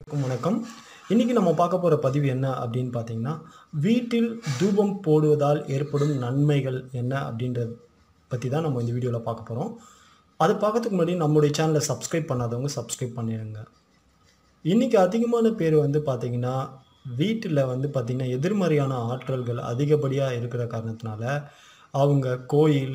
அனைவருக்கும் வணக்கம் இன்றைக்கி நம்ம பார்க்க போகிற பதிவு என்ன அப்படின்னு பார்த்தீங்கன்னா வீட்டில் தூபம் போடுவதால் ஏற்படும் நன்மைகள் என்ன அப்படின்றத பற்றி தான் நம்ம இந்த வீடியோவில் பார்க்க போகிறோம் அது பார்க்கறதுக்கு முன்னாடி நம்மளுடைய சேனலை சப்ஸ்கிரைப் பண்ணாதவங்க சப்ஸ்கிரைப் பண்ணிடுங்க இன்றைக்கி அதிகமான பேர் வந்து பார்த்திங்கன்னா வீட்டில் வந்து பார்த்திங்கன்னா எதிர்மறையான ஆற்றல்கள் அதிகப்படியாக இருக்கிற காரணத்தினால அவங்க கோயில்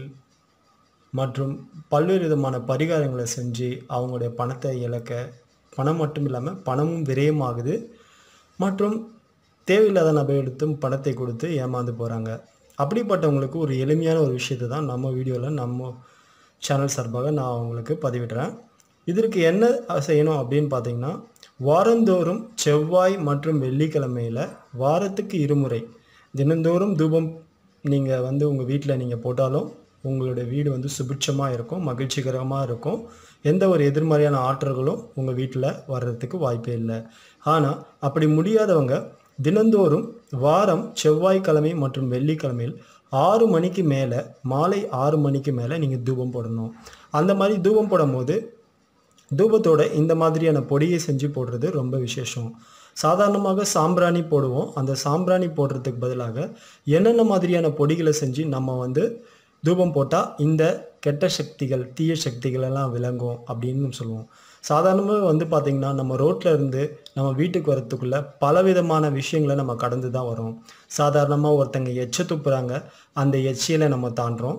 மற்றும் பல்வேறு விதமான பரிகாரங்களை செஞ்சு அவங்களுடைய பணத்தை இழக்க பணம் மட்டும் இல்லாமல் பணமும் விரயமாகுது மற்றும் தேவையில்லாத நபரிடத்தும் பணத்தை கொடுத்து ஏமாந்து போகிறாங்க அப்படிப்பட்டவங்களுக்கு ஒரு எளிமையான ஒரு விஷயத்தை தான் நம்ம வீடியோவில் நம்ம சேனல் சார்பாக நான் உங்களுக்கு பதிவிடுறேன் இதற்கு என்ன செய்யணும் அப்படின்னு பார்த்தீங்கன்னா வாரந்தோறும் செவ்வாய் மற்றும் வெள்ளிக்கிழமையில் வாரத்துக்கு இருமுறை தினந்தோறும் தூபம் நீங்கள் வந்து உங்கள் வீட்டில் நீங்கள் போட்டாலும் உங்களுடைய வீடு வந்து சுபிட்சமாக இருக்கும் மகிழ்ச்சிகரமாக இருக்கும் எந்த ஒரு எதிர்மறையான ஆற்றல்களும் உங்கள் வீட்டில் வர்றதுக்கு வாய்ப்பே இல்லை ஆனால் அப்படி முடியாதவங்க தினந்தோறும் வாரம் செவ்வாய்க்கிழமை மற்றும் வெள்ளிக்கிழமையில் ஆறு மணிக்கு மேலே மாலை ஆறு மணிக்கு மேலே நீங்கள் தூபம் போடணும் அந்த மாதிரி தூபம் போடும்போது தூபத்தோட இந்த மாதிரியான பொடியை செஞ்சு போடுறது ரொம்ப விசேஷம் சாதாரணமாக சாம்பிராணி போடுவோம் அந்த சாம்பிராணி போடுறதுக்கு பதிலாக என்னென்ன மாதிரியான பொடிகளை செஞ்சு நம்ம வந்து தூபம் போட்டால் இந்த கெட்ட சக்திகள் தீய சக்திகள் எல்லாம் விளங்கும் அப்படின்னு சொல்லுவோம் சாதாரணமாக வந்து பார்த்திங்கன்னா நம்ம ரோட்டில் இருந்து நம்ம வீட்டுக்கு வரத்துக்குள்ளே பலவிதமான விஷயங்களை நம்ம கடந்து தான் வரோம் சாதாரணமாக ஒருத்தங்க எச்ச துப்புறாங்க அந்த எச்சியில் நம்ம தாண்டுறோம்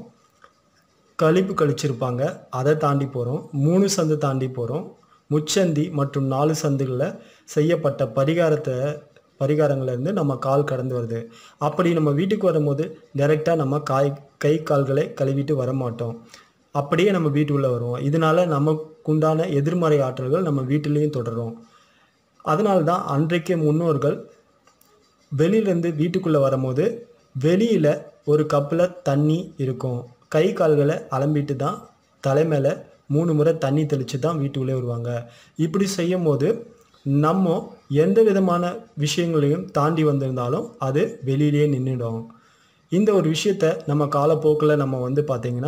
கழிப்பு கழிச்சிருப்பாங்க அதை தாண்டி போகிறோம் மூணு சந்து தாண்டி போகிறோம் முச்சந்தி மற்றும் நாலு சந்துகளில் செய்யப்பட்ட பரிகாரத்தை பரிகாரங்கள்லேருந்து நம்ம கால் கடந்து வருது அப்படி நம்ம வீட்டுக்கு வரும்போது டைரெக்டாக நம்ம காய் கை கால்களை கழுவிட்டு வர மாட்டோம் அப்படியே நம்ம வீட்டுக்குள்ளே வருவோம் இதனால நமக்குண்டான எதிர்மறை ஆற்றல்கள் நம்ம வீட்டிலையும் தொடரும் அதனால தான் அன்றைக்கு முன்னோர்கள் வெளியிலேருந்து வீட்டுக்குள்ளே வரும்போது வெளியில் ஒரு கப்பில் தண்ணி இருக்கும் கை கால்களை அலம்பிட்டு தான் தலை மேலே மூணு முறை தண்ணி தெளித்து தான் வீட்டுக்குள்ளே வருவாங்க இப்படி செய்யும் போது நம்ம எந்த விதமான விஷயங்களையும் தாண்டி வந்திருந்தாலும் அது வெளியிலேயே நின்றுடும் இந்த ஒரு விஷயத்த நம்ம காலப்போக்கில் நம்ம வந்து பார்த்திங்கன்னா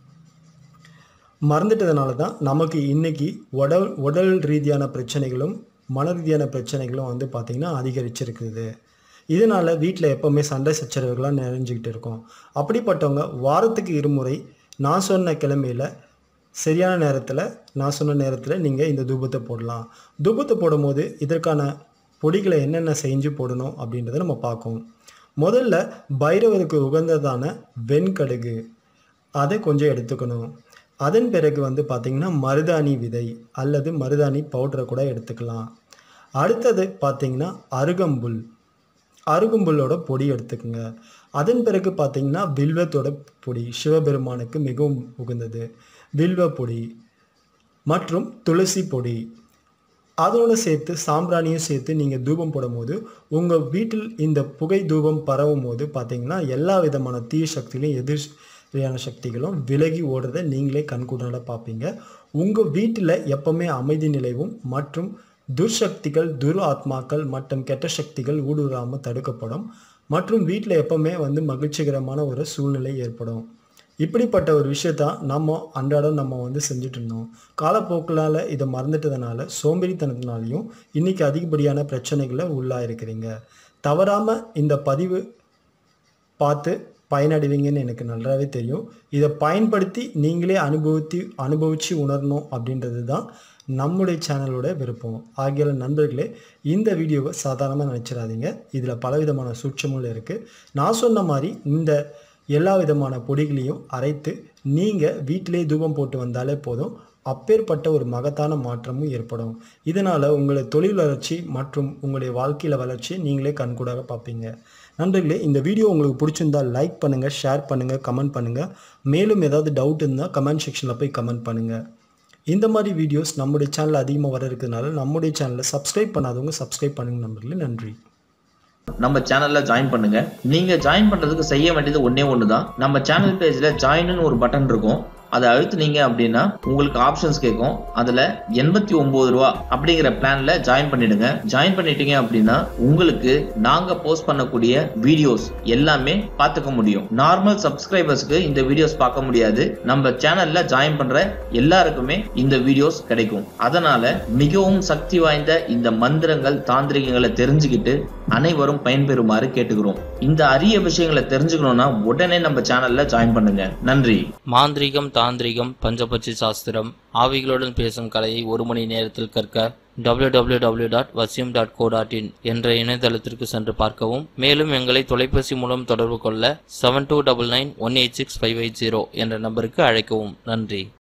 மறந்துட்டதுனால தான் நமக்கு இன்றைக்கி உடல் உடல் ரீதியான பிரச்சனைகளும் மன ரீதியான பிரச்சனைகளும் வந்து பார்த்திங்கன்னா அதிகரிச்சிருக்குது இதனால் வீட்டில் எப்போவுமே சண்டை சச்சரவுகளாக நிறைஞ்சிக்கிட்டு இருக்கும் அப்படிப்பட்டவங்க வாரத்துக்கு இருமுறை நான் சொன்ன கிழமையில் சரியான நேரத்தில் நான் சொன்ன நேரத்தில் நீங்கள் இந்த தூபத்தை போடலாம் தூபத்தை போடும்போது இதற்கான பொடிகளை என்னென்ன செஞ்சு போடணும் அப்படின்றத நம்ம பார்ப்போம் முதல்ல பைரவருக்கு உகந்ததான வெண்கடுகு அதை கொஞ்சம் எடுத்துக்கணும் அதன் பிறகு வந்து பார்த்திங்கன்னா மருதாணி விதை அல்லது மருதாணி பவுடரை கூட எடுத்துக்கலாம் அடுத்தது பார்த்திங்கன்னா அருகம்புல் அருகம்புல்லோட பொடி எடுத்துக்கோங்க அதன் பிறகு பார்த்திங்கன்னா வில்வத்தோட பொடி சிவபெருமானுக்கு மிகவும் உகந்தது வில்வ பொடி மற்றும் துளசி பொடி அதோடு சேர்த்து சாம்பிராணியும் சேர்த்து நீங்கள் தூபம் போடும்போது உங்கள் வீட்டில் இந்த புகை தூபம் பரவும் போது பார்த்தீங்கன்னா எல்லா விதமான தீய சக்திகளையும் எதிர்யான சக்திகளும் விலகி ஓடுறதை நீங்களே கண்கூடால பார்ப்பீங்க உங்கள் வீட்டில் எப்பவுமே அமைதி நிலைவும் மற்றும் துர்சக்திகள் துர் ஆத்மாக்கள் மற்றும் கெட்ட சக்திகள் ஊடுருவாமல் தடுக்கப்படும் மற்றும் வீட்டில் எப்பவுமே வந்து மகிழ்ச்சிகரமான ஒரு சூழ்நிலை ஏற்படும் இப்படிப்பட்ட ஒரு விஷயத்தான் நம்ம அன்றாடம் நம்ம வந்து செஞ்சுட்டு இருந்தோம் காலப்போக்கினால் இதை மறந்துட்டதுனால சோம்பேறித்தனத்தினாலையும் இன்றைக்கி அதிகப்படியான பிரச்சனைகளை உள்ளாயிருக்கிறீங்க தவறாமல் இந்த பதிவு பார்த்து பயனடைவீங்கன்னு எனக்கு நல்லாவே தெரியும் இதை பயன்படுத்தி நீங்களே அனுபவித்து அனுபவித்து உணரணும் அப்படின்றது தான் நம்முடைய சேனலோட விருப்பம் ஆகிய நண்பர்களே இந்த வீடியோவை சாதாரணமாக நினச்சிடாதீங்க இதில் பலவிதமான சூட்சமும் இருக்குது நான் சொன்ன மாதிரி இந்த எல்லா விதமான பொடிகளையும் அரைத்து நீங்கள் வீட்டிலே தூபம் போட்டு வந்தாலே போதும் அப்பேற்பட்ட ஒரு மகத்தான மாற்றமும் ஏற்படும் இதனால் உங்களை தொழில் வளர்ச்சி மற்றும் உங்களுடைய வாழ்க்கையில் வளர்ச்சி நீங்களே கண்கூடாக பார்ப்பீங்க நண்பர்களே இந்த வீடியோ உங்களுக்கு பிடிச்சிருந்தால் லைக் பண்ணுங்கள் ஷேர் பண்ணுங்கள் கமெண்ட் பண்ணுங்கள் மேலும் ஏதாவது டவுட் இருந்தால் கமெண்ட் செக்ஷனில் போய் கமெண்ட் பண்ணுங்கள் இந்த மாதிரி வீடியோஸ் நம்முடைய சேனலில் அதிகமாக வர இருக்கிறதுனால நம்முடைய சேனலை சப்ஸ்கிரைப் பண்ணாதவங்க சப்ஸ்கிரைப் பண்ணுங்க நண்பர்களே நன்றி நம்ம சேனல்ல ஜாயின் பண்ணுங்க நீங்க ஜாயின் பண்றதுக்கு செய்ய வேண்டியது ஒன்னே ஒண்ணுதான் நம்ம சேனல் பேஜ்ல ஜாயின்னு ஒரு பட்டன் இருக்கும் அதை அழுத்துனீங்க அப்படின்னா உங்களுக்கு ஆப்ஷன்ஸ் கேட்கும் அதுல எண்பத்தி ஒன்பது ரூபா அப்படிங்கிற பிளான்ல ஜாயின் பண்ணிடுங்க ஜாயின் பண்ணிட்டீங்க அப்படின்னா உங்களுக்கு நாங்க போஸ்ட் பண்ணக்கூடிய வீடியோஸ் எல்லாமே பார்த்துக்க முடியும் நார்மல் சப்ஸ்கிரைபர்ஸ்க்கு இந்த வீடியோஸ் பார்க்க முடியாது நம்ம சேனல்ல ஜாயின் பண்ற எல்லாருக்குமே இந்த வீடியோஸ் கிடைக்கும் அதனால மிகவும் சக்தி வாய்ந்த இந்த மந்திரங்கள் தாந்திரிகங்களை தெரிஞ்சுக்கிட்டு அனைவரும் பயன்பெறுமாறு கேட்டுக்கிறோம் இந்த அரிய விஷயங்களை தெரிஞ்சுக்கணும்னா உடனே நம்ம சேனல்ல ஜாயின் பண்ணுங்க நன்றி மாந்திரீகம் தாந்திரிகம் பஞ்சபட்சி சாஸ்திரம் ஆவிகளுடன் பேசும் கலையை ஒரு மணி நேரத்தில் கற்க www.vasyum.co.in dot dot co dot in என்ற இணையதளத்திற்கு சென்று பார்க்கவும் மேலும் எங்களை தொலைபேசி மூலம் தொடர்பு கொள்ள seven two double nine one eight six five eight zero என்ற நம்பருக்கு அழைக்கவும் நன்றி